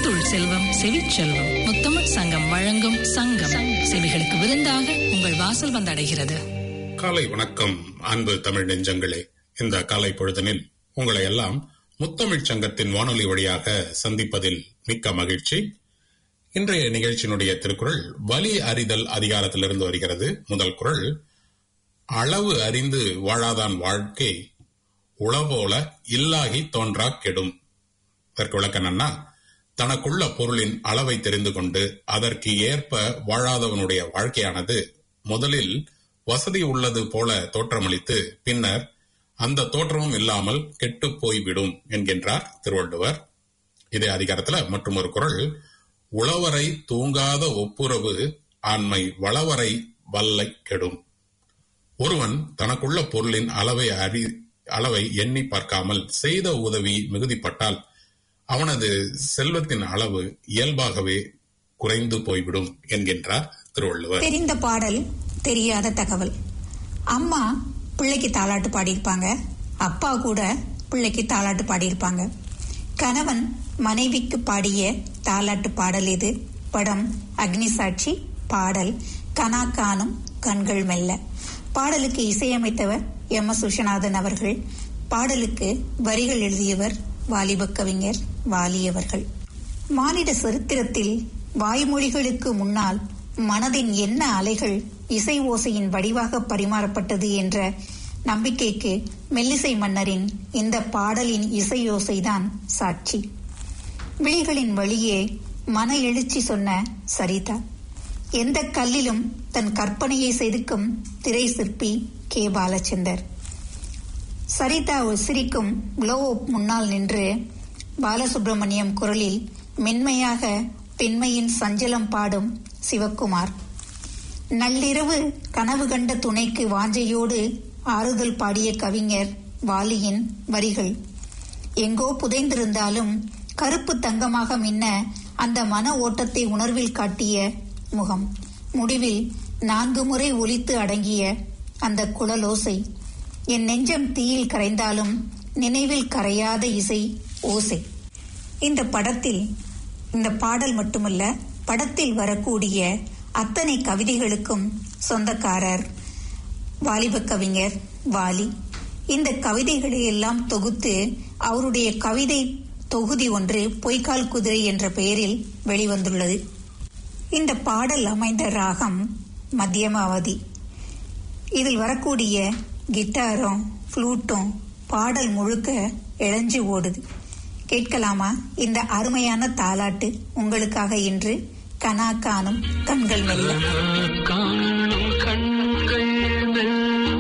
முத்துள் செல்வம் செவிச்செல்வம் முத்தமிழ் சங்கம் வழங்கும் சங்கம் செவிகளுக்கு விருந்தாக உங்கள் வாசல் வந்தடைகிறது காலை வணக்கம் அன்பு தமிழ் நெஞ்சங்களே இந்த காலை பொழுதனில் உங்களை எல்லாம் முத்தமிழ்ச் சங்கத்தின் வானொலி வழியாக சந்திப்பதில் மிக்க மகிழ்ச்சி இன்றைய நிகழ்ச்சியினுடைய திருக்குறள் வலி அறிதல் அதிகாரத்திலிருந்து வருகிறது முதல் குறள் அளவு அறிந்து வாழாதான் வாழ்க்கை உளவோல இல்லாகி தோன்றா கெடும் இதற்கு விளக்கம் என்னன்னா தனக்குள்ள பொருளின் அளவை தெரிந்து கொண்டு அதற்கு ஏற்ப வாழாதவனுடைய வாழ்க்கையானது முதலில் வசதி உள்ளது போல தோற்றமளித்து பின்னர் அந்த தோற்றமும் இல்லாமல் கெட்டு போய்விடும் என்கின்றார் திருவள்ளுவர் இதே அதிகாரத்துல மற்றும் ஒரு குரல் உழவரை தூங்காத ஒப்புரவு ஆண்மை வளவரை வல்லை கெடும் ஒருவன் தனக்குள்ள பொருளின் அளவை அறி அளவை எண்ணி பார்க்காமல் செய்த உதவி மிகுதிப்பட்டால் அவனது செல்வத்தின் அளவு இயல்பாகவே குறைந்து போய்விடும் என்கின்றார் திருவள்ளுவர் தெரிந்த பாடல் தெரியாத தகவல் அம்மா பிள்ளைக்கு தாலாட்டு பாடியிருப்பாங்க அப்பா கூட பிள்ளைக்கு தாலாட்டு பாடியிருப்பாங்க கணவன் மனைவிக்கு பாடிய தாலாட்டு பாடல் இது படம் அக்னிசாட்சி பாடல் கனா காணும் கண்கள் மெல்ல பாடலுக்கு இசையமைத்தவர் எம் எஸ் விஸ்வநாதன் அவர்கள் பாடலுக்கு வரிகள் எழுதியவர் வாலிப கவிஞர் வாலி அவர்கள் மானிட சரித்திரத்தில் வாய்மொழிகளுக்கு முன்னால் மனதின் என்ன அலைகள் இசை ஓசையின் வடிவாக பரிமாறப்பட்டது என்ற நம்பிக்கைக்கு மெல்லிசை மன்னரின் இந்த பாடலின் இசையோசைதான் சாட்சி விழிகளின் வழியே மன எழுச்சி சொன்ன சரிதா எந்த கல்லிலும் தன் கற்பனையை செதுக்கும் திரை சிற்பி கே பாலச்சந்தர் சரிதா சிரிக்கும் க்ளோ முன்னால் நின்று பாலசுப்பிரமணியம் குரலில் மென்மையாக பெண்மையின் சஞ்சலம் பாடும் சிவக்குமார் நள்ளிரவு கனவு கண்ட துணைக்கு வாஞ்சையோடு ஆறுதல் பாடிய கவிஞர் வாலியின் வரிகள் எங்கோ புதைந்திருந்தாலும் கருப்பு தங்கமாக மின்ன அந்த மன ஓட்டத்தை உணர்வில் காட்டிய முகம் முடிவில் நான்கு முறை ஒலித்து அடங்கிய அந்த குழலோசை என் நெஞ்சம் தீயில் கரைந்தாலும் நினைவில் கரையாத இசை ஓசை இந்த படத்தில் இந்த பாடல் மட்டுமல்ல படத்தில் வரக்கூடிய அத்தனை கவிதைகளுக்கும் சொந்தக்காரர் வாலிப கவிஞர் வாலி இந்த கவிதைகளை எல்லாம் தொகுத்து அவருடைய கவிதை தொகுதி ஒன்று பொய்க்கால் குதிரை என்ற பெயரில் வெளிவந்துள்ளது இந்த பாடல் அமைந்த ராகம் மத்தியமாவதி இதில் வரக்கூடிய கிட்டாரும் ஃப்ளூட்டும் பாடல் முழுக்க இழைஞ்சு ஓடுது கேட்கலாமா இந்த அருமையான தாலாட்டு உங்களுக்காக இன்று கனா காணும் கண்கள் மெல்ல காணும் கண்கள் மெல்ல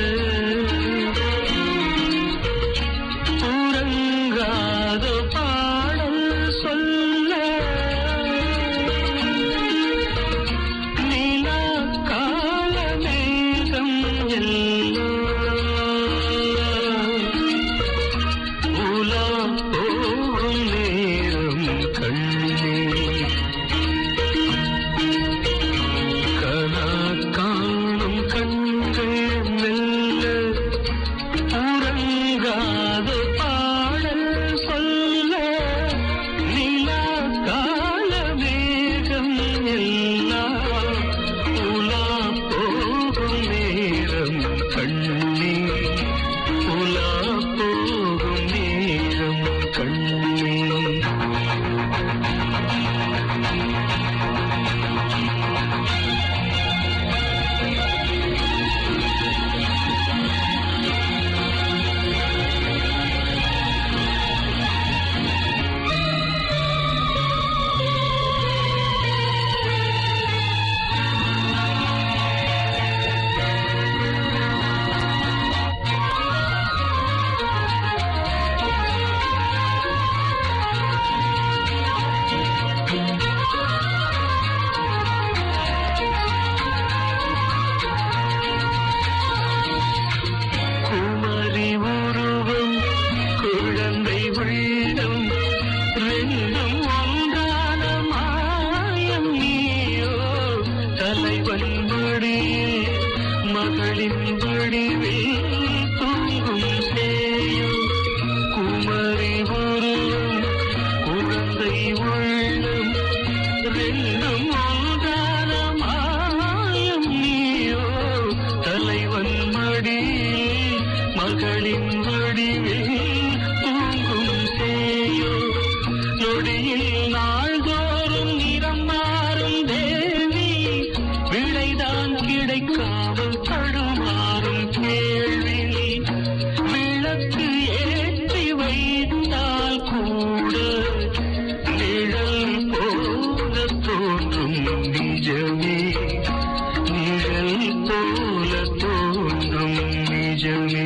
உறங்காத பாடல் சொல்ல நிலா கால மேகம் எல்லாம் உலா போகும் நேரம் கண்ணே கனா காணும் கண்கள் மெல்ல உறங்காத பாடல் சொல்ல நிலா கால மேகம் எல்லாம் உலா போகும் நேரம் கண்ணே உலா போகும் நேரம் கண்ணே குமரி உருவம் குழந்தை உள்ளம் ரெண்டும் ஒன்றான மாயம் நீயோ தலைவன் மடியில் மகளின் வடிவில் தூங்கும் சேயோ குமரி உருவம் குழந்தை உள்ள தலைவன் மடியில் மகளின் வடிவில் தூங்கும் சேயோ நொடியில் நாள்தோறும் நிறம் மாறும் தேவி விடைதான் கிடைக்காமல் தடுமாறும் கேள்வி விளக்கு ஏற்றி வைத்தால் கூட நிழல் போல தோன்றும் நிஜமே நிழல் போல தோன்றும் நிஜமே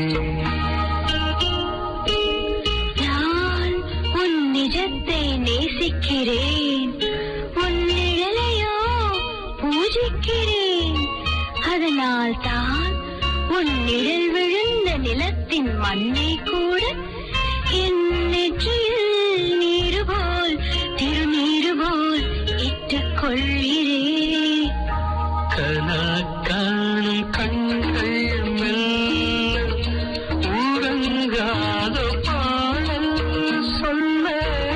நான் உன் நிஜத்தை நேசிக்கிறேன் உன் நிழலையோ பூஜிக்கிறேன் அதனால் தான் உன் நிழல் விழுந்த நிலத்தின் மண்ணை கூட என் நெற்றியில் நீரு போல் திருநீரு போல் இட்டுக் கொள்கிறேன் கனா காணும் கண்கள் மெல்ல உறங்காத பாடல் சொல்ல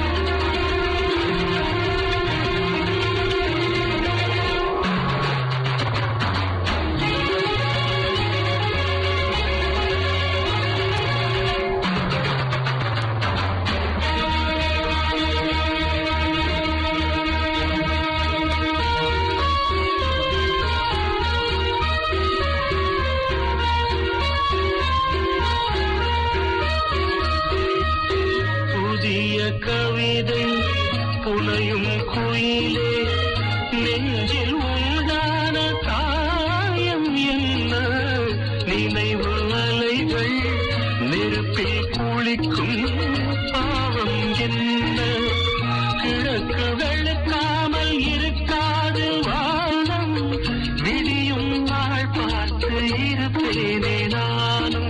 புதிய கவிதை புனையும் குயிலே நெஞ்சில் உண்டான காயம் என்ன நினைவு அலைகள் நெருப்பில் குளிக்கும் பாவம் என்ன கிழக்கு வெளுக்காமல் இருக்காது வானம் விடியும் நாள் பார்த்து இருப்பேனே நானும்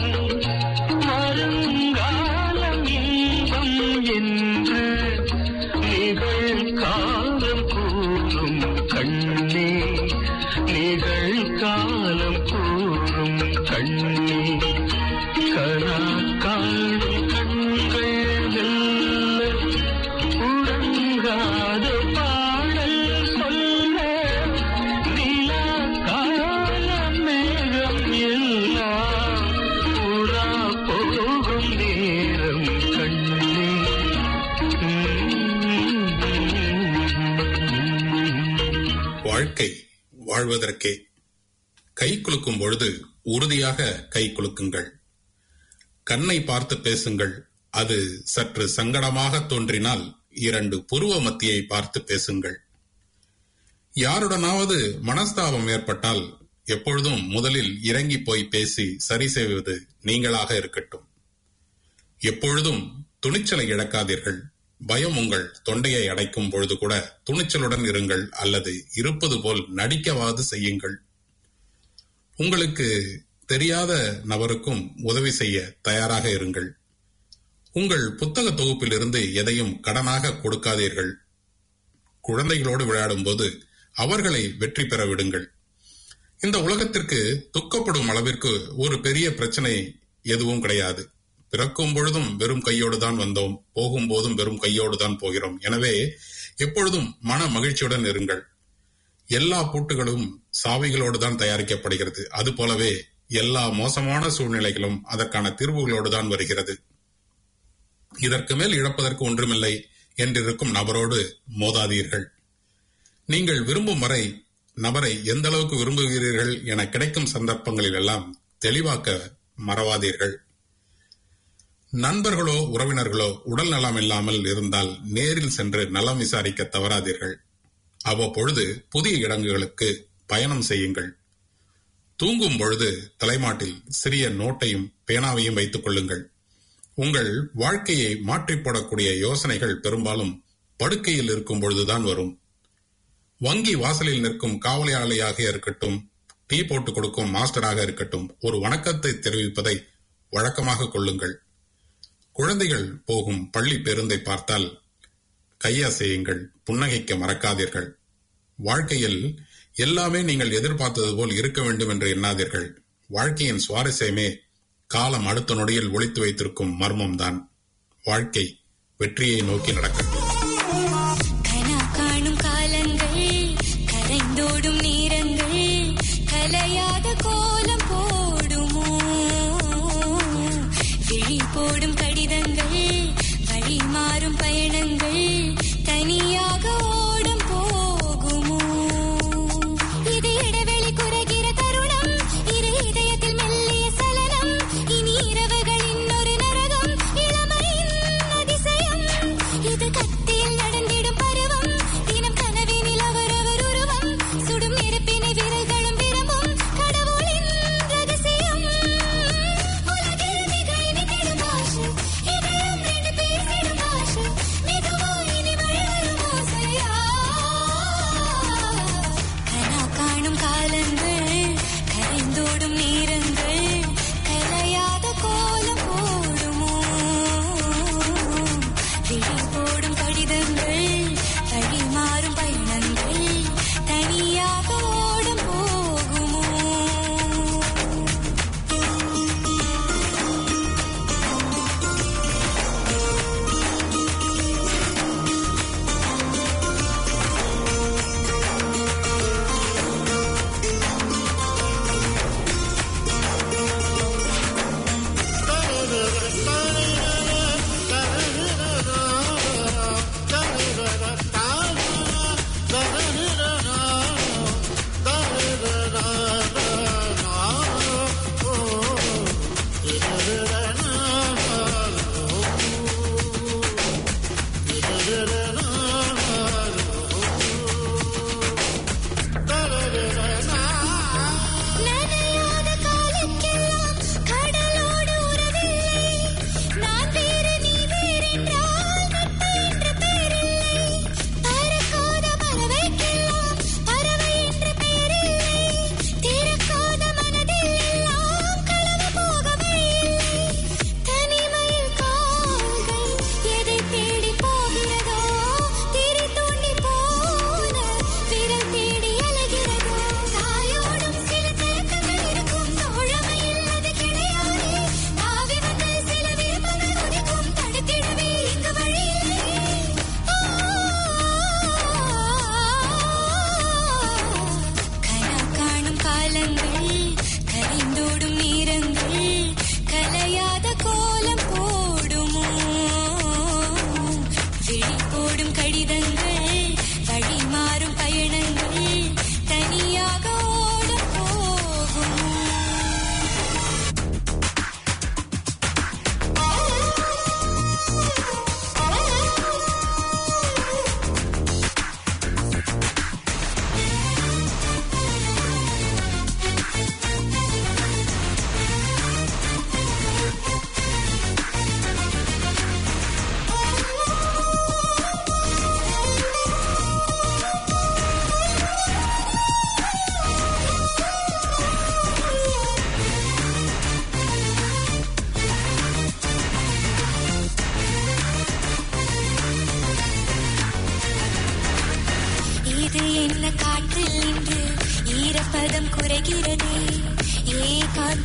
வருங்காலம் இன்பம் என்று நிகழ்காலம் கூறும் கண்ணே நிகழ்காலம் கூறும் கண்ணே கனா காணும் கண்கள் மெல்ல உறங்காத பாடல் சொல்ல நிலா காலம் மேகம் எல்லாம் புறா போகும் நேரம் கண்ணே வாழ்க்கை வாழ்வதற்கே கை குலுக்கும் பொழுது உறுதியாக கை குலுக்குங்கள் கண்ணை பார்த்து பேசுங்கள் அது சற்று சங்கடமாக தோன்றினால் இரண்டு புருவ மத்தியை பார்த்து பேசுங்கள் யாருடனாவது மனஸ்தாபம் ஏற்பட்டால் எப்பொழுதும் முதலில் இறங்கி போய் பேசி சரி செய்வது நீங்களாக இருக்கட்டும் எப்பொழுதும் துணிச்சலை இழக்காதீர்கள் பயம் உங்கள் தொண்டையை அடைக்கும் பொழுது கூட துணிச்சலுடன் இருங்கள் அல்லது இருப்பது போல் நடிக்கவாது செய்யுங்கள் உங்களுக்கு தெரியாத நபருக்கும் உதவி செய்ய தயாராக இருங்கள் உங்கள் புத்தக தொகுப்பிலிருந்து எதையும் கடனாக கொடுக்காதீர்கள் குழந்தைகளோடு விளையாடும்போது அவர்களை வெற்றி பெற விடுங்கள் இந்த உலகத்திற்கு துக்கப்படும் அளவிற்கு ஒரு பெரிய பிரச்சனை எதுவும் கிடையாது பிறக்கும் பொழுதும் வெறும் கையோடு தான் வந்தோம் போகும்போதும் வெறும் கையோடு தான் போகிறோம் எனவே எப்பொழுதும் மன மகிழ்ச்சியுடன் இருங்கள் எல்லா பூட்டுகளும் சாவிகளோடு தான் தயாரிக்கப்படுகிறது அது போலவே எல்லா மோசமான சூழ்நிலைகளும் அதற்கான தீர்வுகளோடு தான் வருகிறது இதற்கு மேல் இழப்பதற்கு ஒன்றுமில்லை என்றிருக்கும் நபரோடு மோதாதீர்கள் நீங்கள் விரும்பும் வரை நபரை எந்த அளவுக்கு விரும்புகிறீர்கள் என கிடைக்கும் சந்தர்ப்பங்களில் எல்லாம் தெளிவாக்க மறவாதீர்கள் நண்பர்களோ உறவினர்களோ உடல் நலம் இல்லாமல் இருந்தால் நேரில் சென்று நலம் விசாரிக்க தவறாதீர்கள் அவ்வப்பொழுது புதிய இடங்களுக்கு பயணம் செய்யுங்கள் தூங்கும் பொழுது தலைமாட்டில் சிறிய நோட்டையும் பேனாவையும் வைத்துக் கொள்ளுங்கள் உங்கள் வாழ்க்கையை மாற்றிப் போடக்கூடிய யோசனைகள் பெரும்பாலும் படுக்கையில் இருக்கும் பொழுதுதான் வரும் வங்கி வாசலில் நிற்கும் காவலாளியாக இருக்கட்டும் டீ போட்டு கொடுக்கும் மாஸ்டராக இருக்கட்டும் ஒரு வணக்கத்தை தெரிவிப்பதை வழக்கமாக கொள்ளுங்கள் குழந்தைகள் போகும் பள்ளி பேருந்தை பார்த்தால் கையசையுங்கள் புன்னகைக்க மறக்காதீர்கள் வாழ்க்கையில் எல்லாமே நீங்கள் எதிர்பார்த்தது போல் இருக்க வேண்டும் என்று எண்ணாதீர்கள் வாழ்க்கையின் சுவாரஸ்யமே காலம் அடுத்த நொடியில் ஒளித்து வைத்திருக்கும் மர்மம்தான் வாழ்க்கை வெற்றியை நோக்கி நடக்கட்டும் கனா காணும் காலங்கள் கரைந்தோடும் நேரங்கள் கலையாத கோலம் போ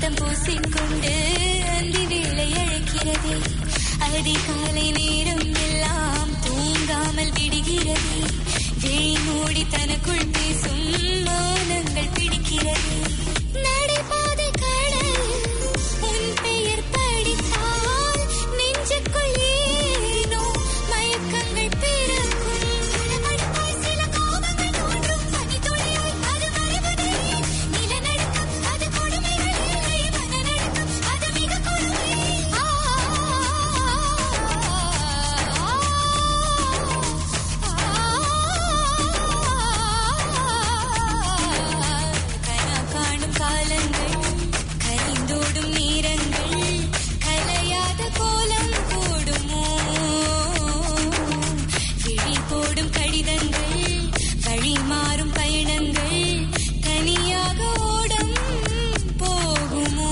முத்தம் பூசிக்கொண்டு அந்தி வேளை அழைக்கிறதே அதிகாலை நேரம் எல்லாம் தூங்காமல் விடுகிறதே விழி மூடி தனக்குள் பேசும் மௌனங்கள் பிடிக்கிறது நடைபாதை கடல் உன் பெயர் படித்தால் நெஞ்சுக்குள் ஏனோ மயக்கங்கள் பிறக்கும் படபடப்பாய் சில கோபங்கள் தோன்றும் பனித்துளியாய் அது வருவதில்லை நிலநடுக்கம் அது கொடுமைகள் இல்லை மனநடுக்கம் அது மிக கொடுமை ஆ, கனா காணும் காலங்கள் கரைந்தோடும் நேரங்கள் கலையாத கோலம் போடுமோ விழி போடும் கடிதங்கள் வழி மாறும் பயணங்கள் தனியாக ஓடம் போகுமோ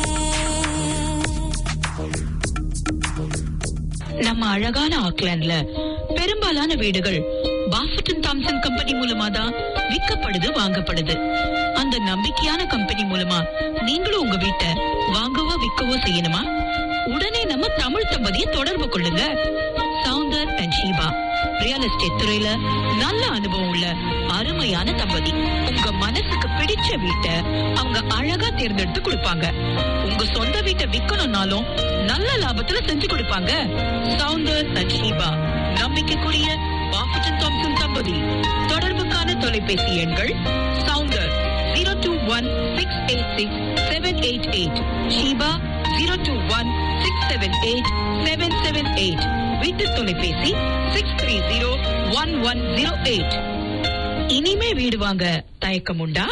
நம்ம அழகான ஆக்லாண்ட்ல பெரும்பாலான வீடுகள் பாஃபட்டன் தாம்சன் கம்பெனி மூலமா தான் விற்கப்படுது வாங்கப்படுது அந்த நம்பிக்கையான கம்பெனி மூலமா நீங்களும் உங்க வீட்டை வாங்கவோ விற்கவோ செய்யணுமா உடனே நம்ம தமிழ் தம்பதியை தொடர்பு கொள்ளுங்க Soundar and Sheeba real estate துறையில நல்ல அனுபவம் உள்ள அருமையான தம்பதி உங்க மனசுக்கு பிடிச்ச வீட்டை அவங்க அழகா தேர்ந்தெடுத்து கொடுப்பாங்க உங்க சொந்த வீட்டை விக்கணும்னாலும் நல்ல லாபத்துல செஞ்சு கொடுப்பாங்க சவுந்தர் அண்ட் ஷீபா நம்பிக்கைக்குரிய பாஃபட்டன் தாம்சன் தம்பதி தொடர்புக்கான தொலைபேசி எண்கள் Soundar zero two one six eight six seven eight eight Sheeba zero two one six seven eight seven seven eight வீட்டு தொலைபேசி six three zero one one zero eight இனிமே வீடு வாங்க தயக்கம் உண்டா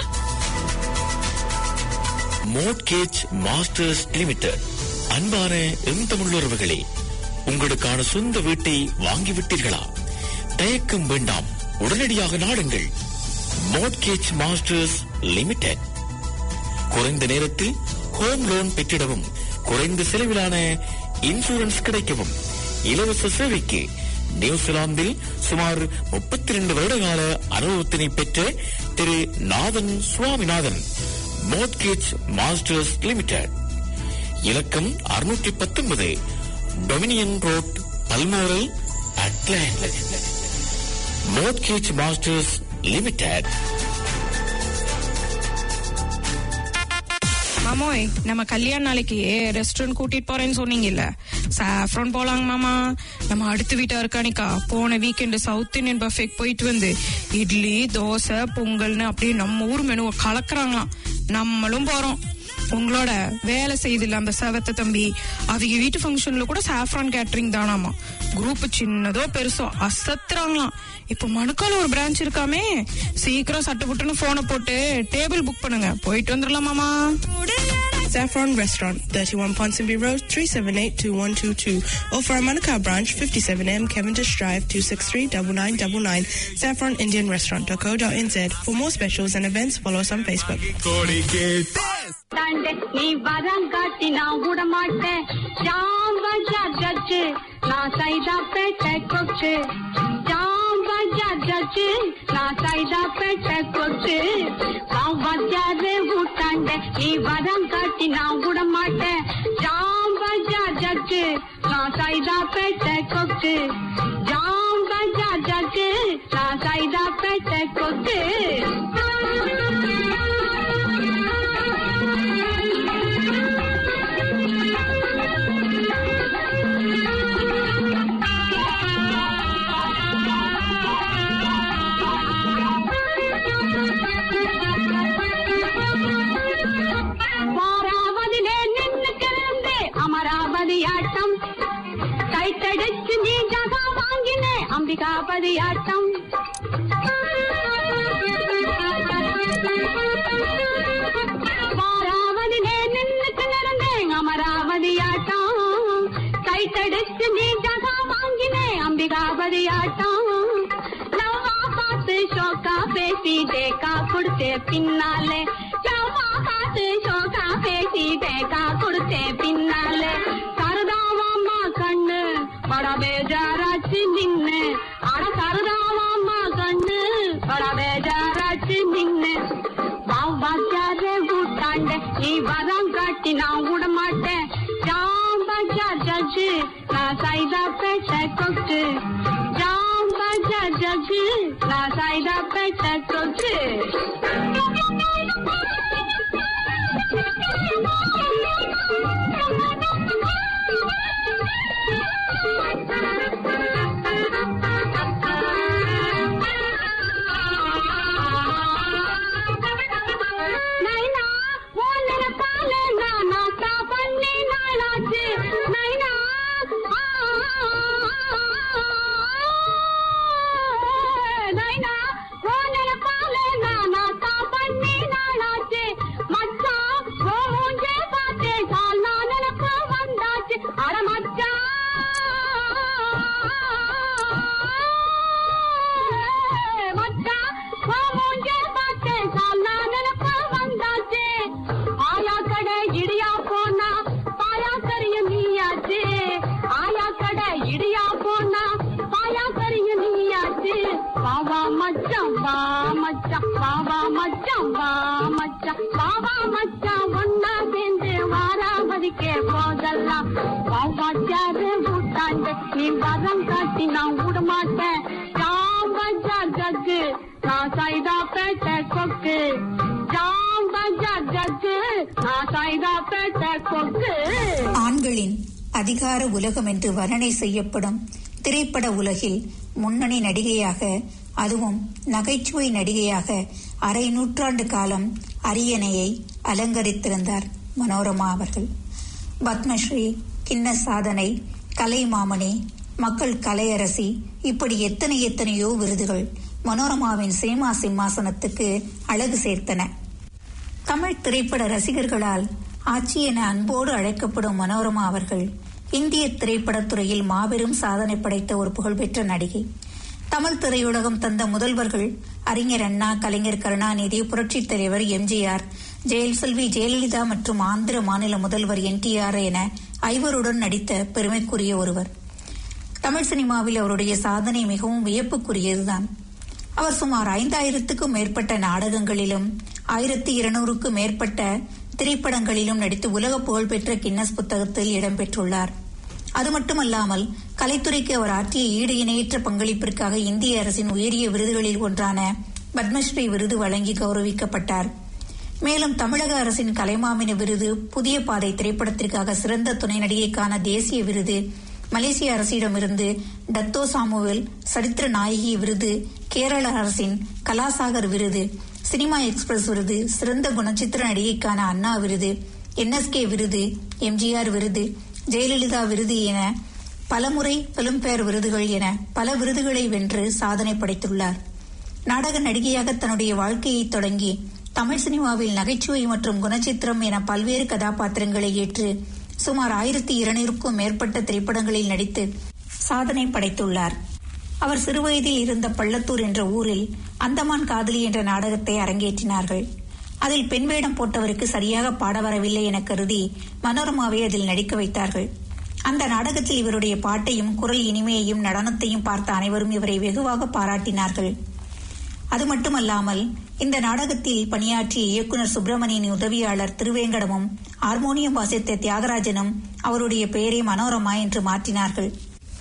மோட்கேஜ் மாஸ்டர்ஸ் லிமிடெட் அன்பான எம் தமிழுறவுகளே உங்களுக்கான சொந்த வீட்டை வாங்கிவிட்டீர்களா தயக்கம் வேண்டாம் உடனடியாக நாடுங்கள் மோட்கேஜ் மாஸ்டர்ஸ் லிமிடெட் குறைந்த நேரத்தில் ஹோம் லோன் பெற்றிடவும் குறைந்த செலவிலான இன்சூரன்ஸ் கிடைக்கவும் இலவச சேவைக்கு நியூசிலாந்தில் சுமார் முப்பத்தி ரெண்டு வருடகால அனுபவத்தினை பெற்ற திரு Nathan Swaminathan mortgage masters limited இலக்கம் அறுநூற்றி பத்தொன்பது Dominion road Balmoral Auckland mortgage masters limited மாமோய் நம்ம கல்யாண நாளைக்கு ரெஸ்டாரண்ட் கூட்டிட்டு போறேன்னு சொன்னீங்கல்ல சாஃப்ரான் போலாங்க மாமா நம்ம அடுத்த வீட்டா இருக்கானிக்கா போன வீக்கெண்டு சவுத் இந்தியன் பஃபேக் போயிட்டு வந்து இட்லி தோசை பொங்கல்னு அப்படியே நம்ம ஊர் மெனுவை கலக்குறாங்களாம் நம்மளும் போறோம் உங்களோட வேலை செய்தில்ல அந்த செவத்த தம்பி அவங்க வீட்டு ஃபங்க்ஷன்ல கூட சாஃப்ரான் கேட்டரிங் தானாமா குரூப் சின்னதோ பெருசோ அசத்துறாங்களாம் இப்போ மணுக்கால ஒரு பிரான்ச் இருக்காமே சீக்கிரம் சட்டு புட்டுன்னு போனை போட்டு டேபிள் புக் பண்ணுங்க போயிட்டு வந்துடலாமாமா Saffron Restaurant, 31 Ponsonby Road, 378-2122. Or for our Manukau branch, 57M Cavendish Drive, 263-9999. Saffron Indian Restaurant.co.nz. For more specials and events, follow us on Facebook. தாண்ட நீ வரம் காட்டி நான் விட மாட்டேன் ஜாம்பஜா ஜட்ஜு நான் சைதா பேட்டை கொச்சு ஜாம்பஜா ஜட்ஜு நான் சைதா பேட்டை கொச்சு வச்சாரு ஊட்டாண்ட நீ வரம் காட்டி நான் விட மாட்டேன் ஜாம்பஜா ஜட்ஜு நான் சைதா பேட்டை கொச்சு ஜாம்பஜா ஜட்ஜு நான் சைதா பேட்டை கொச்சு வாராவதிலே நின்னு கிடந்து அமராவதி ஆட்டம் கைத்தடிச்சு நீ ஜகா வாங்கினே அம்பிகாபதி ஆட்டம் வாராவதிலே நின்னு கிடந்து அமராவதி ஆட்டம் கைத்தடிச்சு நீ ஜகா வாங்கினே அம்பிகாபதி ஆட்டம் நவ்வா பார்த்து ஷோக்கா பேசி தேக்கா கொடுத்தே பின்னாலே நவ்வா பார்த்து ஷோக்கா பேசி தேக்கா கொடுத்தே பின்னாலே சரதாவாம்மா கண்ணு பட பேஜாராச்சு நின்னு அட சரதாவாம்மா கண்ணு பட பேஜாராச்சு நின்னு வாஜாரே ஊட்டாண்ட நீ வரம் காட்டி நான் மாட்டேன் ஜாம்பஜா ஜட்ஜு நான் சைதா பேட்ட கொக்கு ஜாம்பஜா ஜட்ஜு நான் சைதா பேட்ட கொக்கு நைனா உன் நினைப்பால நான் நாத்தா பண்ணி நாளாச்சு நைனா ஆ, நைனா உன் நினைப்பால நான் நாத்தா பண்ணி நாளாச்சு மச்சான் உன் மூஞ்சே பார்த்தே சால் நான் நினைப்பு வந்தாச்சு அட மச்சான் மச்சான் உன் மூஞ்சே பார்த்தே சால் நான் நினைப்பு வந்தாச்சு ஆயா கடை இடியா போனா பாயா கரிய நீயாச்சு ஆயா கடை இடியா போனா பாயா கரிய நீயாச்சு பாவா மச்சான் வா மச்சான் பாவா மச்சான் வா மச்சான் பாவா மச்சான் ஒன்னா சேர்ந்து வாராமதிக்கே போதெல்லாம் பாவா சாரு ஊட்டாண்டு நீ வரம் காட்டி நான் விட மாட்டேன் ஜாம்பஜா ஜக்கு நான் சைதா பேட்ட கொக்கு ஜாம்பஜா ஜக்கு நான் சைதா பேட்ட கொக்கு ஆண்களின் அதிகார உலகம் என்று வர்ணனை செய்யப்படும் திரைப்பட உலகில் முன்னணி நடிகையாக அதுவும் நகைச்சுவை நடிகையாக அரை நூற்றாண்டு காலம் அரியணையை அலங்கரித்திருந்தார் மனோரமா அவர்கள் பத்மஸ்ரீ கிண்ண சாதனை கலைமாமணி மக்கள் கலையரசி இப்படி எத்தனை எத்தனையோ விருதுகள் மனோரமாவின் சினிமா சிம்மாசனத்துக்கு அழகு சேர்த்தன தமிழ் திரைப்பட ரசிகர்களால் ஆட்சி என அன்போடு அழைக்கப்படும் மனோரமா அவர்கள் இந்திய திரைப்படத் துறையில் மாபெரும் சாதனை படைத்த ஒரு புகழ்பெற்ற நடிகை தமிழ் திரையுலகம் தந்த முதல்வர்கள் அறிஞர் அண்ணா கலைஞர் கருணாநிதி புரட்சித் தலைவர் எம்ஜிஆர் ஜெயலலிதா ஜெயலலிதா மற்றும் ஆந்திர மாநில முதல்வர் என்டிஆர் என ஐவருடன் நடித்த பெருமைக்குரிய ஒருவர் தமிழ் சினிமாவில் அவருடைய சாதனை மிகவும் வியப்புக்குரியதுதான் அவர் சுமார் ஐந்தாயிரத்துக்கும் மேற்பட்ட நாடகங்களிலும் ஆயிரத்தி இருநூறுக்கும் மேற்பட்ட திரைப்படங்களிலும் நடித்து உலக புகழ்பெற்ற கின்னஸ் புத்தகத்தில் இடம்பெற்றுள்ளார் அது மட்டுமல்லாமல் கலைத்துறைக்கு அவர் ஆற்றிய ஈடு இணையற்ற பங்களிப்பிற்காக இந்திய அரசின் உயரிய விருதுகளில் ஒன்றான பத்மஸ்ரீ விருது வழங்கி கௌரவிக்கப்பட்டார் மேலும் தமிழக அரசின் கலைமாமினி விருது புதிய பாதை திரைப்படத்திற்காக சிறந்த துணை நடிகைக்கான தேசிய விருது மலேசிய அரசிடமிருந்து டத்தோ சாமுவேல் சரித்திர நாயகி விருது கேரள அரசின் கலாசாகர் விருது சினிமா எக்ஸ்பிரஸ் விருது சிறந்த குணச்சித்திர நடிகைக்கான அண்ணா விருது என்எஸ்கே விருது எம்ஜிஆர் விருது ஜெயலலிதா விருது என பலமுறை பிலிம்பேர் விருதுகள் என பல விருதுகளை வென்று சாதனை படைத்துள்ளார் நாடக நடிகையாக தன்னுடைய வாழ்க்கையை தொடங்கி தமிழ் சினிமாவில் நகைச்சுவை மற்றும் குணச்சித்திரம் என பல்வேறு கதாபாத்திரங்களை ஏற்று சுமார் ஆயிரத்தி இருநூறுக்கும் மேற்பட்ட திரைப்படங்களில் நடித்து சாதனை படைத்துள்ளார் அவர் சிறுவயதில் இருந்த பள்ளத்தூர் என்ற ஊரில் அந்தமான் காதலி என்ற நாடகத்தை அரங்கேற்றினார்கள் அதில் பெண் வேடம் போட்டவருக்கு சரியாக பாட வரவில்லை என கருதி மனோரமாவை அதில் நடிக்க வைத்தார்கள் அந்த நாடகத்தில் இவருடைய பாட்டையும் குரல் இனிமையையும் நடனத்தையும் பார்த்த அனைவரும் இவரை வெகுவாக பாராட்டினார்கள் அது மட்டுமல்லாமல் இந்த நாடகத்தில் பணியாற்றிய இயக்குனர் சுப்பிரமணியன் உதவியாளர் திருவேங்கடமும் ஹார்மோனியம் வாசித்த தியாகராஜனும் அவருடைய பெயரை மனோரமா என்று மாற்றினார்கள்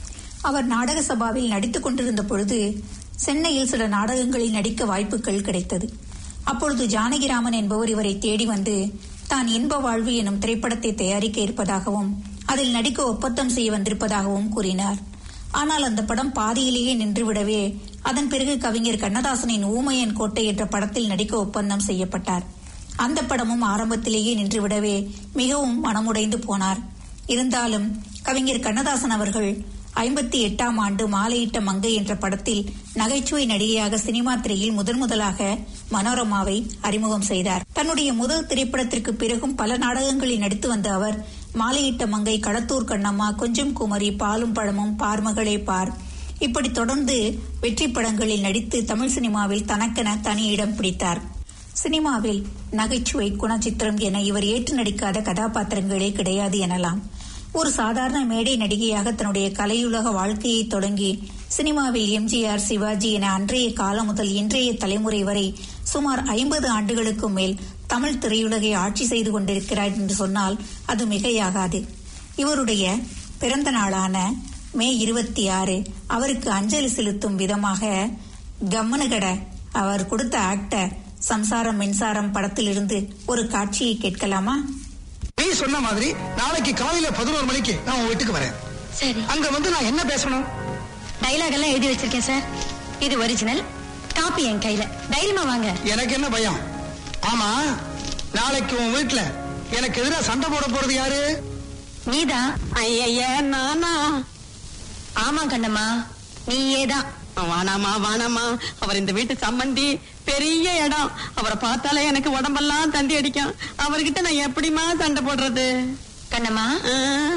அவர் நாடக சபாவில் நடித்துக் கொண்டிருந்த பொழுது சென்னையில் சில நாடகங்களில் நடிக்க வாய்ப்புகள் கிடைத்தது அப்பொழுது ஜானகிராமன் என்பவர் இவரை தேடி வந்து தான் இன்ப வாழ்வு எனும் திரைப்படத்தை தயாரிக்க இருப்பதாகவும் அதில் நடிக்க ஒப்பந்தம் செய்ய வந்திருப்பதாகவும் கூறினார் ஆனால் அந்த படம் பாதியிலேயே நின்றுவிடவே அதன் பிறகு கவிஞர் கண்ணதாசனின் ஊமையன் கோட்டை என்ற படத்தில் நடிக்க ஒப்பந்தம் செய்யப்பட்டார் அந்த படமும் ஆரம்பத்திலேயே நின்றுவிடவே மிகவும் மனமுடைந்து போனார் இருந்தாலும் கவிஞர் கண்ணதாசன் அவர்கள் ஐம்பத்தி எட்டாம் ஆண்டு மாலையிட்ட மங்கை என்ற படத்தில் நகைச்சுவை நடிகையாக சினிமா திரையில் முதன் முதலாக மனோரமாவை அறிமுகம் செய்தார் தன்னுடைய முதல் திரைப்படத்திற்கு பிறகும் பல நாடகங்களில் நடித்து வந்த அவர் மாலையிட்ட மங்கை கடத்தூர் கண்ணம்மா கொஞ்சம் குமரி பாலும் பழமும் பார்மகளே பார் இப்படி தொடர்ந்து வெற்றி படங்களில் நடித்து தமிழ் சினிமாவில் தனக்கென தனி இடம் பிடித்தார் சினிமாவில் நகைச்சுவை குணச்சித்திரம் என இவர் ஏற்று நடிக்காத கதாபாத்திரங்களே கிடையாது எனலாம் ஒரு சாதாரண மேடை நடிகையாக தன்னுடைய கலையுலக வாழ்க்கையை தொடங்கி சினிமாவில் எம்ஜிஆர் சிவாஜி என அன்றைய காலம் முதல் இன்றைய தலைமுறை வரை சுமார் ஐம்பது ஆண்டுகளுக்கும் மேல் தமிழ் திரையுலகை ஆட்சி செய்து கொண்டிருக்கிறார் என்று சொன்னால் அது மிகையாகாது இவருடைய பிறந்த நாளான மே இருபத்தி ஆறு அவருக்கு அஞ்சலி செலுத்தும் விதமாக கம்மனுகட அவர் கொடுத்த ஆக்டர் சம்சாரம் மின்சாரம் படத்திலிருந்து ஒரு காட்சியை கேட்கலாமா நீ சொன்ன மாதிரி நாளைக்கு காலையில பதினோரு மணிக்கு நான் உன் வீட்டுக்கு வரேன் சரி அங்க வந்து நான் என்ன பேசணும் டைலாக் எல்லாம் எழுதி வச்சிருக்கேன் சார் இது ஒரிஜினல் காப்பி என் கையில தைரியமா வாங்க எனக்கு என்ன பயம் ஆமா நாளைக்கு உன் வீட்டுல எனக்கு எதிரா சண்டை போட போறது யாரு நீதான் ஐய நானா ஆமா கண்ணம்மா நீயேதான் வானாமா வானாமா அவர் இந்த வீட்டு சம்மந்தி பெரிய இடம் அவரை பார்த்தாலே எனக்கு உடம்பெல்லாம் தந்தி அடிக்கும் அவர்கிட்ட நான் எப்படிமா சண்டை போடுறது கண்ணம்மா ஆ,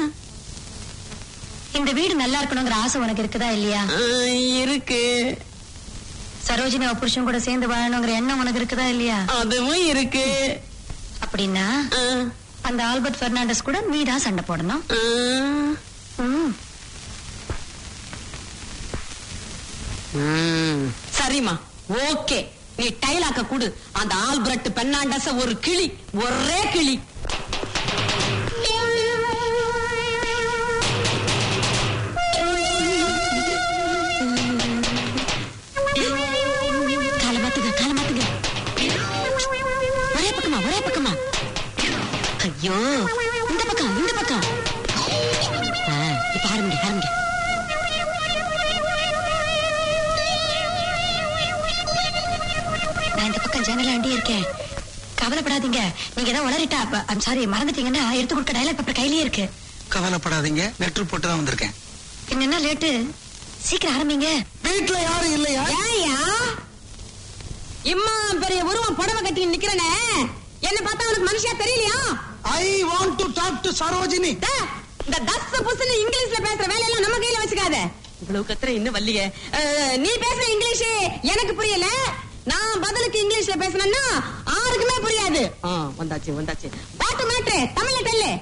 இந்த வீடு நல்லா இருக்கணுங்கிற ஆசை உனக்கு இருக்குதா இல்லையா ஆ, இருக்கு சரோஜினி அவ புருஷன் கூட சேர்ந்து வாழணுங்கிற எண்ணம் உனக்கு இருக்குதா இல்லையா அதுவும் இருக்கு அப்படின்னா ஆ, அந்த ஆல்பர்ட் பெர்னாண்டஸ் கூட நீ தான் சண்டை போடணும் ஆ. ம். ம், சரிம்மா ஓகே நீ டைலாக்க குடு அந்த ஆல்பர்ட் பெர்னாண்டஸ ஒரு கிளி ஒரே கிளி காலை மாத்துங்க காலை மாத்துங்க ஒரே பக்கமா ஒரே பக்கமா ஐயோ இந்த பக்கம் இந்த பக்கம் ஆ, இப்ப ஆரம்பிங்க ஆரம்பிங்க நான் இந்த பக்கம் ஜன்னல அண்டி இருக்கேன் கவலைப்படாதீங்க நீங்க ஏதாவது உளறிட்டா ஐம் சாரி மறந்துட்டீங்கன்னா எடுத்து கொடுக்க டைலாக் பேப்பர் கையிலேயே இருக்கு கவலைப்படாதீங்க லெட்டர் போட்டு தான் வந்திருக்கேன் பின்ன என்ன லேட்டு சீக்கிரம் ஆரம்பிங்க வீட்டுல யாரும் இல்லையா ஏயா இம்மா பெரிய உருவம் புடவை கட்டி நிக்கிறனே என்ன பார்த்தா உனக்கு மனுஷியா தெரியலையா I want to talk to Sarojini டே, இந்த தஸ் புஸ்னு இங்கிலீஷ்ல பேசுற வேலையெல்லாம் நம்ம கையில வச்சுக்காத இவ்வளவு கத்துற இன்னும் வரலையே அஹ், நீ பேசுற இங்கிலீஷ் எனக்கு புரியல நான் பதிலுக்கு இங்கிலீஷ்ல பேசுனேன்னா யாருக்குமே புரியாது ஆ, வந்தாச்சு வந்தாச்சு வாட்டு மாட்டு தமிழ்ல தெல்லு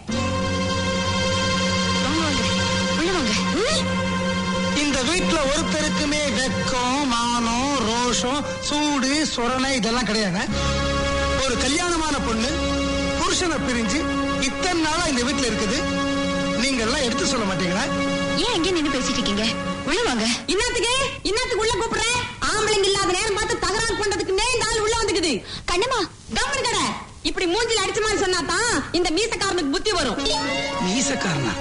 வாங்க வாங்க உள்ள வாங்க ம். இந்த வீட்டுல ஒருத்தருக்குமே வெக்கம் மானம் ரோஷம் சூடு சொரணை இதெல்லாம் கிடையாது ஒரு கல்யாணமான பொண்ணு புருஷனை பிரிஞ்சு இத்தனை நாளா இந்த வீட்டுல இருக்குது நீங்க எல்லாம் எடுத்து சொல்ல மாட்டீங்களா ஏன் எங்க நின்னு பேசிட்டு இருக்கீங்க உள்ள வாங்க இன்னத்துக்கு இன்னத்துக்கு உள்ள கூப்பிடுறேன் ஆம்பளைங்க இல்லாத நேரம் பார்த்து தகராறு பண்றதுக்கு இந்த ஆள் உள்ள வந்துக்குது கண்ணம்மா கவனம் கடை இப்படி மூஞ்சில அடிச்ச மாதிரி சொன்னா தான் இந்த மீசக்காரனுக்கு புத்தி வரும் மீசக்காரனா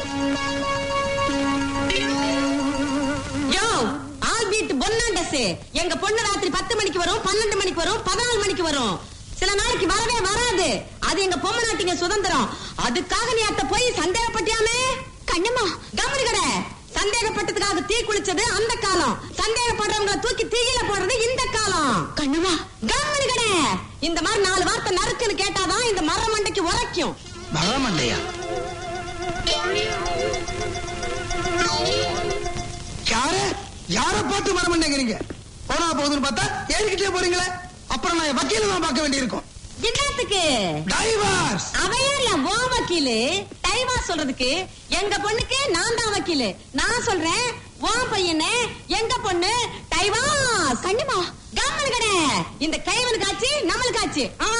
யோ ஆல் பீட் பொன்னாண்டஸ் எங்க பொண்ணு ராத்திரி பத்து மணிக்கு வரும் பன்னெண்டு மணிக்கு வரும் பதினாலு மணிக்கு வரும் சில நாளைக்கு வரவே வராது அது எங்க பொம்மை நாட்டிங்க சுதந்திரம் அதுக்காக நீ அத்த போய் சந்தேகப்பட்டியாமே கண்ணம்மா கவனி கடை சந்தேகப்பட்டதுக்காக தீ குளிச்சது அந்த காலம் சந்தேகப்படுறவங்கள தூக்கி தீயில போடுறது இந்த காலம் கண்ணம்மா கவனி கடை இந்த மாதிரி நாலு வார்த்தை நறுக்குன்னு கேட்டாதான் இந்த மர மண்டைக்கு உரைக்கும் பரமண்டையா யார யார பார்த்து மரமண்டைங்கிறீங்க போனா போகுதுன்னு பார்த்தா ஏறிக்கிட்டே போறீங்களே அப்புறம் நான் வக்கீல தான் பார்க்க வேண்டியிருக்கும் என்னத்துக்கு டைவர்ஸ் அவையாரியா ஓ வக்கீலு டைவா சொல்றதுக்கு எங்க பொண்ணுக்கு நான் தான் வக்கீலு நான் சொல்றேன் ஓ பையனே எங்க பொண்ணு டைவா கண்ணுமா கம்மனு கடை இந்த கைவனுக்கு ஆச்சு நம்மளுக்கு ஆச்சு ஆ.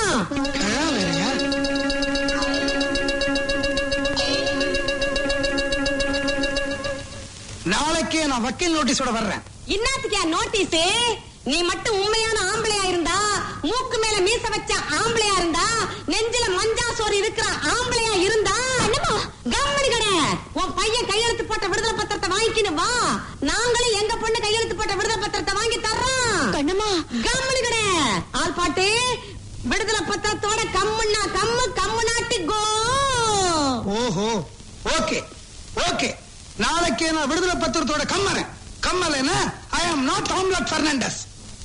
நாளைக்கே நான் வக்கீல் நோட்டீஸோட வர்றேன் இன்னத்துக்கு நோட்டீஸ் நீ மட்டும் உண்மையான ஆம்பளையா இருந்தா மூக்கு மேல மீச வச்ச ஆம்பளையா இருந்தா நெஞ்சில மஞ்சா சோறு இருக்கிற ஆம்பளையா இருந்தா கம்மனு கடை உன் பையன் கையெழுத்து போட்ட விடுதலை பத்திரத்தை வாங்கிக்கின்னு வா நாங்களும் எங்க பொண்ணு கையெழுத்து போட்ட விடுதலை பத்திரத்தை வாங்கி தர்றோம் கண்ணம்மா கம்மனு கடை ஆள் பாட்டு விடுதலை பத்திரத்தோட கம்முன்னா கம்மு கம்மு நாட்டு கோ ஓஹோ ஓகே ஓகே நாளைக்கே நான் விடுதலை பத்திரத்தோட கம்மறேன் கம்மலைன்னா I am not omelette Fernandes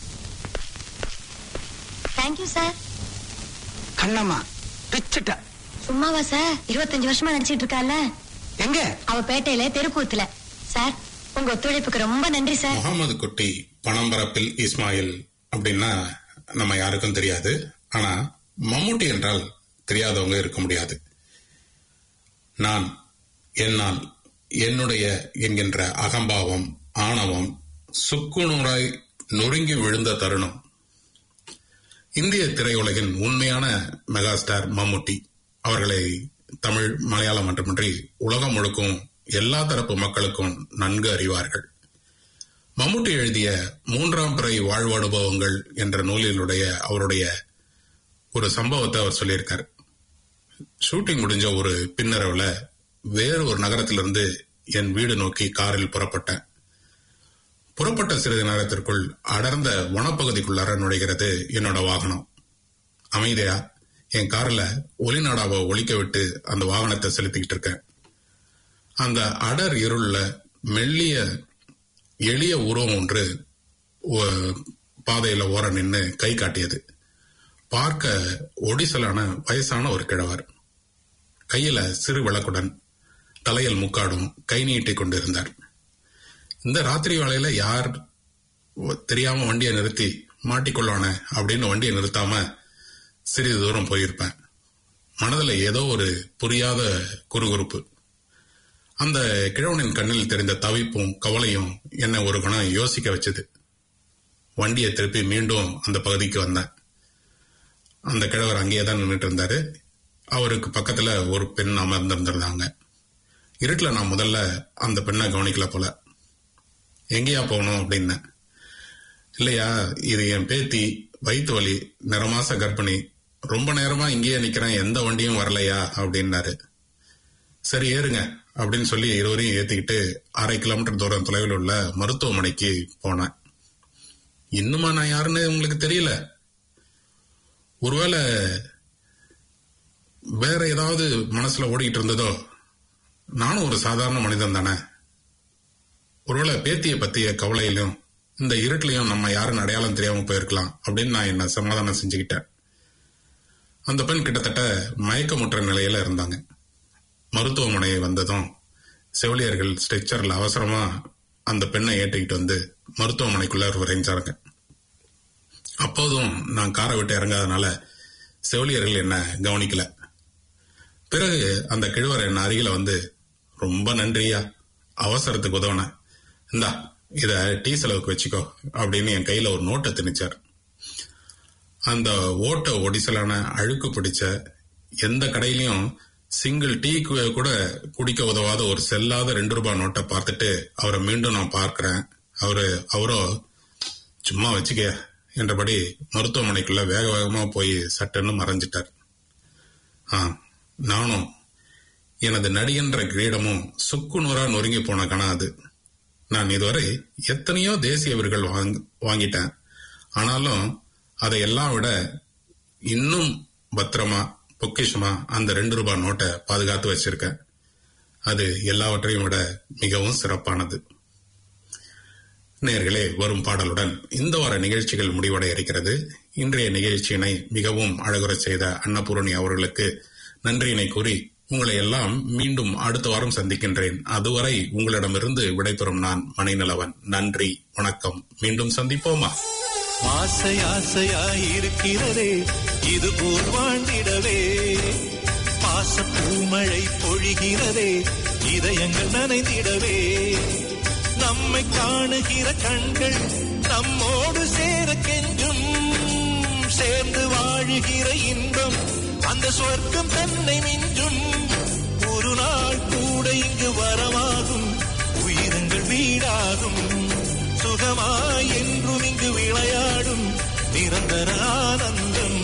thank you sir Kannamma பிச்சுட்ட சும்மாவா சார் இருபத்தஞ்சு வருஷமா நடிச்சிட்டு இருக்கால எங்க அவ பேட்டையில தெருக்கூத்துல சார் உங்க ஒத்துழைப்புக்கு ரொம்ப நன்றி சார் முகமது குட்டி பணம்பரப்பில் இஸ்மாயில் அப்படின்னா நம்ம யாருக்கும் தெரியாது ஆனா மம்முட்டி என்றால் தெரியாதவங்க இருக்க முடியாது நான் என்னால் என்னுடைய என்கின்ற அகம்பாவம் ஆணவம் சுக்குநூறாய் நொறுங்கி விழுந்த தருணம் இந்திய திரையுலகின் உண்மையான மெகாஸ்டார் மம்முட்டி அவர்களை தமிழ் மலையாளம் மட்டுமின்றி உலகம் முழுக்கும் எல்லா தரப்பு மக்களுக்கும் நன்கு அறிவார்கள் மம்முட்டி எழுதிய மூன்றாம் பிறை வாழ்வு அனுபவங்கள் என்ற நூலிலுடைய அவருடைய ஒரு சம்பவத்தை அவர் சொல்லியிருக்கார் ஷூட்டிங் முடிஞ்ச ஒரு பின்னரவுல வேறு ஒரு நகரத்திலிருந்து என் வீடு நோக்கி காரில் புறப்பட்டேன் புறப்பட்ட சிறிது நேரத்திற்குள் அடர்ந்த வனப்பகுதிக்குள்ளார நுழைகிறது என்னோட வாகனம் அமைதியா என் கார்ல ஒலிநாடாவை ஒலிக்க விட்டு அந்த வாகனத்தை செலுத்திக்கிட்டு இருக்கேன் அந்த அடர் இருள்ல மெல்லிய எளிய உருவம் ஒன்று ஒ- பாதையில ஓர நின்னு கை காட்டியது பார்க்க ஒடிசலான வயசான ஒரு கிழவர் கையில சிறு விளக்குடன் தலையில் முக்காடும் கை நீட்டிக் கொண்டிருந்தார் இந்த ராத்திரி வேளையில யார் தெரியாம வண்டியை நிறுத்தி மாட்டிக்கொள்வானே அப்படின்னு வண்டியை நிறுத்தாம சிறிது தூரம் போயிருப்பேன் மனதில் ஏதோ ஒரு புரியாத குறுகுறுப்பு அந்த கிழவனின் கண்ணில் தெரிந்த தவிப்பும் கவலையும் என்னை ஒரு கணம் யோசிக்க வச்சது வண்டியை திருப்பி மீண்டும் அந்த பகுதிக்கு வந்தேன் அந்த கிழவர் அங்கேயே தான் நின்றுட்டு இருந்தாரு அவருக்கு பக்கத்துல ஒரு பெண் அமர்ந்திருந்திருந்தாங்க இருட்டுல நான் முதல்ல அந்த பெண்ணை கவனிக்கல போல எங்கேயா போகணும் அப்படின்னேன் இல்லையா இது என் பேத்தி வயிற்று வலி நிறமாச கர்ப்பிணி ரொம்ப நேரமா இங்கேயே நிக்கிறேன் எந்த வண்டியும் வரலையா அப்படின்னாரு சரி ஏறுங்க அப்படின்னு சொல்லி இருவரையும் ஏத்திக்கிட்டு அரை கிலோமீட்டர் தூரம் தொலைவில் உள்ள மருத்துவமனைக்கு போனேன் இன்னுமா நான் யாருன்னு உங்களுக்கு தெரியல ஒருவேளை வேற ஏதாவது மனசுல ஓடிக்கிட்டு இருந்ததோ நானும் ஒரு சாதாரண மனிதன் தானே ஒருவேளை பேத்தியை பத்திய கவலையிலும் இந்த இருட்டிலையும் நம்ம யாரும் அடையாளம் தெரியாம போயிருக்கலாம் அப்படின்னு நான் என்ன சமாதானம் செஞ்சுக்கிட்டேன் அந்த பெண் கிட்டத்தட்ட மயக்கமுற்ற நிலையில இருந்தாங்க மருத்துவமனை வந்ததும் செவிலியர்கள் ஸ்ட்ரெச்சர்ல அவசரமா அந்த பெண்ணை ஏற்றிக்கிட்டு வந்து மருத்துவமனைக்குள்ள விரைஞ்சாருங்க அப்போதும் நான் காரை விட்டு இறங்காதனால செவிலியர்கள் என்ன கவனிக்கல பிறகு அந்த கிழவர் என் அருகில வந்து ரொம்ப நன்றியா அவசரத்துக்கு உதவுன இந்தா இத டீ செலவுக்கு வச்சுக்கோ அப்படின்னு என் கையில ஒரு நோட்டை திணிச்சார் அந்த ஓட்ட ஒடிசலான அழுக்கு பிடிச்ச எந்த கடையிலயும் சிங்கிள் டீ கு- கூட குடிக்க உதவாத ஒரு செல்லாத ரெண்டு ரூபாய் நோட்டை பார்த்துட்டு அவரை மீண்டும் நான் பார்க்கிறேன் அவரு அவரோ சும்மா வச்சுக்க என்றபடி மருத்துவமனைக்குள்ள வேக வேகமா போய் சட்டன்னு மறைஞ்சிட்டார் ஆ நானும் எனது நடிகன்ற கிரீடமும் சுக்கு நூறா நொறுங்கி போன கணம் அது நான் இதுவரை எத்தனையோ தேசிய விருதுகள் வாங்க வாங்கிட்டேன் ஆனாலும் அதை எல்லாம் விட இன்னும் பத்திரமா பொக்கிஷமா அந்த ரெண்டு ரூபாய் நோட்டை பாதுகாத்து வச்சிருக்கேன் அது எல்லாவற்றையும் விட மிகவும் சிறப்பானது நேர்களே வரும் பாடலுடன் இந்த வார நிகழ்ச்சிகள் முடிவடைய இருக்கிறது இன்றைய நிகழ்ச்சியினை மிகவும் அழகுறச் செய்த அன்னபூரணி அவர்களுக்கு நன்றியினை கூறி உங்களை எல்லாம் மீண்டும் அடுத்த வாரம் சந்திக்கின்றேன் அதுவரை உங்களிடமிருந்து விடைபெறும் நான் மணிநலவன் நன்றி வணக்கம் மீண்டும் சந்திப்போமா ஆசை ஆசையாய் இருக்கிறதே இது போல் வாழ்ந்திடவே பாச பூமழை பொழிகிறதே இதயங்கள் நனைந்திடவே நம்மை காணுகிற கண்கள் நம்மோடு சேர கெஞ்சும் சேர்ந்து வாழுகிற இன்பம் அந்த சொர்க்கம் தன்னை மிஞ்சும் ஒரு நாள் கூட இங்கு வரமாகும் உயிரங்கள் வீடாகும் சுகமாய் என்றும் இங்கு விளையாடும் நிரந்தர ஆனந்தம்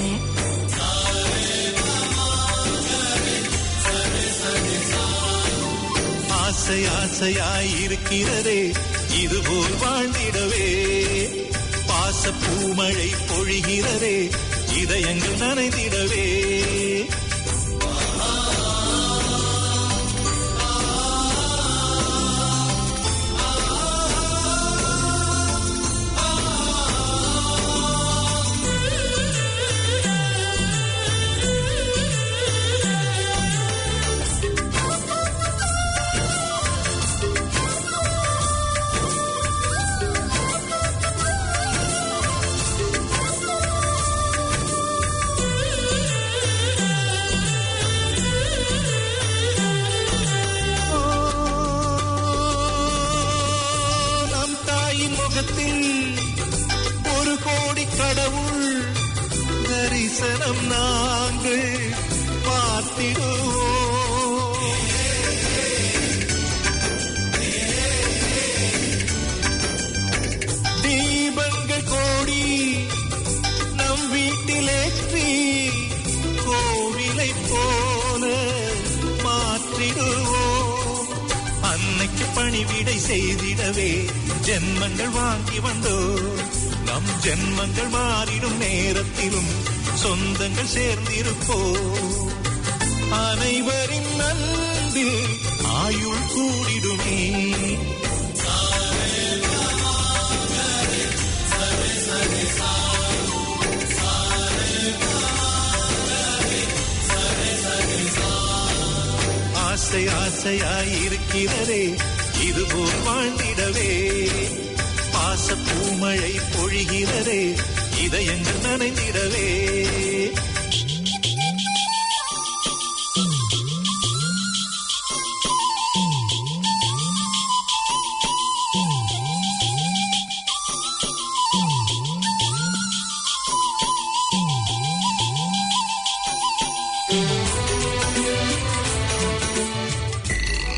ஆசை ஆசையாய் இருக்கிறதே இதுபோல் வாழ்ந்திடவே பாச பூமழை பொழிகிறதே இதயங்கள் நனைந்திடவே மாற்றிடுவோம் தீபங்கள் கோடி நம் வீட்டிலேற்றி கோவிலை போல மாற்றிடுவோம் அன்னைக்கு பணிவிடை செய்திடவே ஜென்மங்கள் வாங்கி வந்தோ நம் ஜென்மங்கள் மாறிடும் நேரத்திலும் சொந்தங்கள் சேர்ந்திருப்போம் அனைவரின் நன்பில் ஆயுள் கூடிடுமே ஆசை ஆசையாய் இருக்கிறதே இதுபோல் வாழ்ந்திடவே பாச பூமழை பொழிகிறதே இதயங்கள் நனைந்திடவே